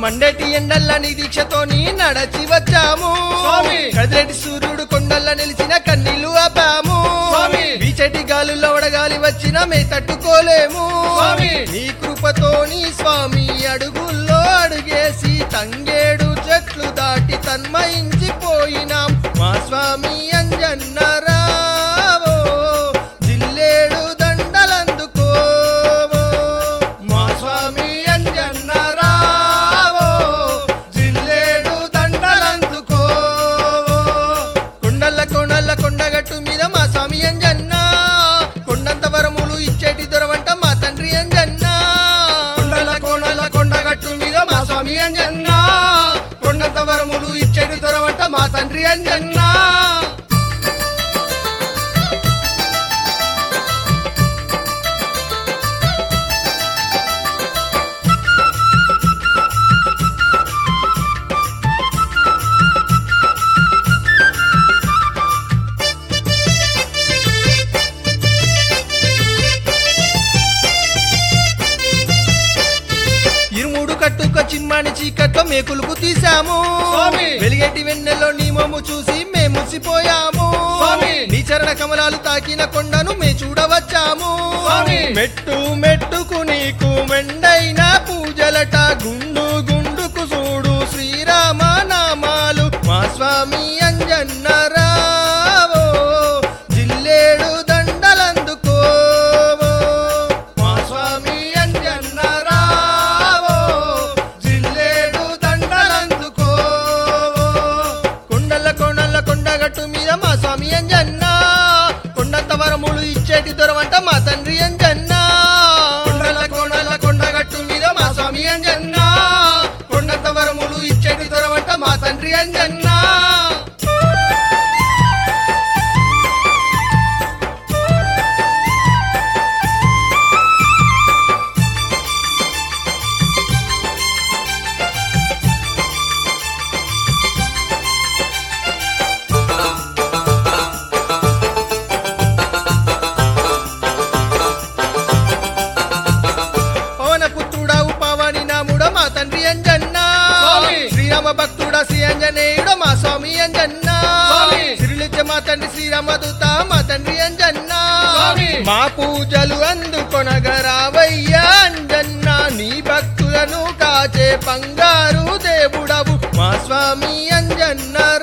మండేటి ఎండల్లని దీక్షతోని నడచి వచ్చాము స్వామి. కదిలేటి సూర్యుడు కొండల్ల నిలిచిన కన్నీళ్లు ఆపాము స్వామి. వీచటి గాలుల్లో వడగాలి వచ్చిన మే తట్టుకోలేము స్వామి. నీ కృపతోని స్వామి అడుగుల్లో అడుగేసి తంగేడు చెట్లు దాటి తన్మయించిపోయినాం మా స్వామి అంజన్న రావో జిల్లేడు దండలందుకోవో మా స్వామి అంజన్న రావో జిల్లేడు దండలందుకోవో కొండల్ల కొండల్ల కొండగట్టు మీద మా స్వామి అంజన్న కొండంత వరములు ఇచ్చేటి దొరవంట మా తండ్రి అంజన్న కొండల్ల కొండల్ల కొండగట్టు మీద మా స్వామి అంజన్న కొండంత వరములు ఇచ్చేటి దొరవంట మా తండ్రి అంజన్న ఇరుముడు కట్టుక చిమ్మాని చీకట్లో మేకులకు తీసాము స్వామి. వెలిగేటి వెన్నెల్లో నీ మొమ్ము చూసి మేము ముసిపోయాము స్వామి. నీ చరణ కమలాలు తాకిన కొండను మే చూడవచ్చాము స్వామి. మెట్టు మెట్టుకు నీకు మెండైన పూజలట గుండు గుండుకు చూడు శ్రీరామ నామాలు మా స్వామి అంజన్న రావో జిల్లేడు దండలందుకోవో మా స్వామి అంజన్న రావో జిల్లేడు దండలందుకోవో కొండల కొండల కొండగట్టు మీద మా స్వామి అంజన్న కొండంత వరములు ఇచ్చేటి దొరవంట మా తండ్రి అంజన్న కొండల కొండల కొండగట్టు మీద మా స్వామి అంజన్న కొండంత వరములు ఇచ్చేటి దొరవంట మా తండ్రి అంజన్న పవన పుత్రుడావు పవని నాముడ మా తండ్రి అంజన్న స్వామి. శ్రీరామ భక్తుడా శ్రీ అంజనేయుడు మా స్వామి అంజన్న స్వామి. సిరిలిచ్చ మా తండ్రి శ్రీరామదూత మా తండ్రి అంజన్న స్వామి. మా పూజలు అందుకొనగరావయ్యా అంజన్న నీ భక్తులను కాచే బంగారు దేవుడవు మా స్వామి అంజన్న